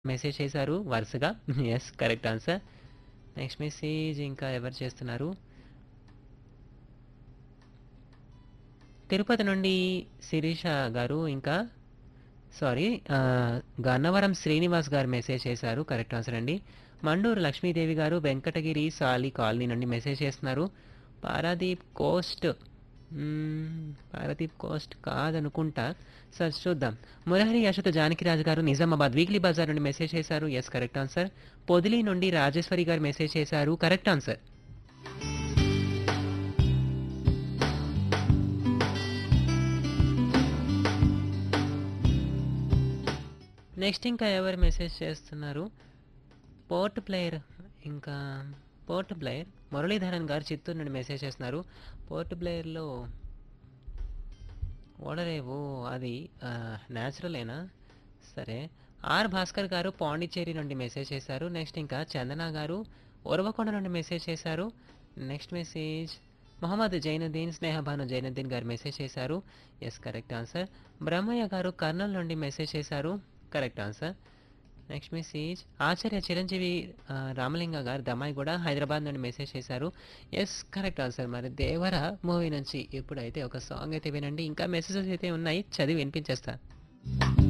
message చేశారు వరుసగా yes correct answer next message ఇంకా ఎవరు చేస్తున్నారు తిరుపతి నుండి శిరీష గారు ఇంకా సారీ ఆ, గన్నవరం శ్రీనివాస్ గారు మెసేజ్ చేశారు కరెక్ట్ ఆన్సర్ అండి మండూరు లక్ష్మీదేవి గారు వెంకటగిరి సాలి కాలనీ నుండి మెసేజ్ చేస్తున్నారు పారాదీప్ కోస్ట్ మ్మ్, పారాదీప్ కోస్ట్ కాదనుకుంటా సార్ చూద్దాం మురహరి యశోద జానకిరాజు గారు నిజామాబాద్ వీక్లీ బజార్ నుండి మెసేజ్ చేశారు ఎస్ కరెక్ట్ ఆన్సర్ పొదిలి నుండి రాజేశ్వరి గారు మెసేజ్ చేశారు కరెక్ట్ ఆన్సర్ నెక్స్ట్ ఇంకా ఎవరు మెసేజ్ చేస్తున్నారు పోర్ట్ ప్లేయర్ ఇంకా పోర్ట్ ప్లేయర్ మురళీధరన్ గారు చిత్తూరు నుండి మెసేజ్ చేస్తున్నారు పోర్ట్ ప్లేయర్లో ఓడరేవో అది న్యాచురలేనా సరే ఆర్ భాస్కర్ గారు పాండిచ్చేరి నుండి మెసేజ్ చేశారు నెక్స్ట్ ఇంకా చందన గారు ఒరవకొండ నుండి మెసేజ్ చేశారు next message Mohammed Zainuddin Snehabhanu Zainuddin garu message చేశారు ఎస్ కరెక్ట్ ఆన్సర్ బ్రహ్మయ్య గారు కర్నూలు నుండి మెసేజ్ చేశారు correct answer next message Acharya Chiranjeevi ఆ, రామలింగ గారు దమాయి కూడా హైదరాబాద్ నుండి మెసేజ్ చేశారు ఎస్ కరెక్ట్ ఆన్సర్ మరి దేవర మూవీ నుంచి ఇప్పుడైతే ఒక సాంగ్ అయితే వినండి ఇంకా మెసేజెస్ అయితే ఉన్నాయి చదివి వినిపించేస్తా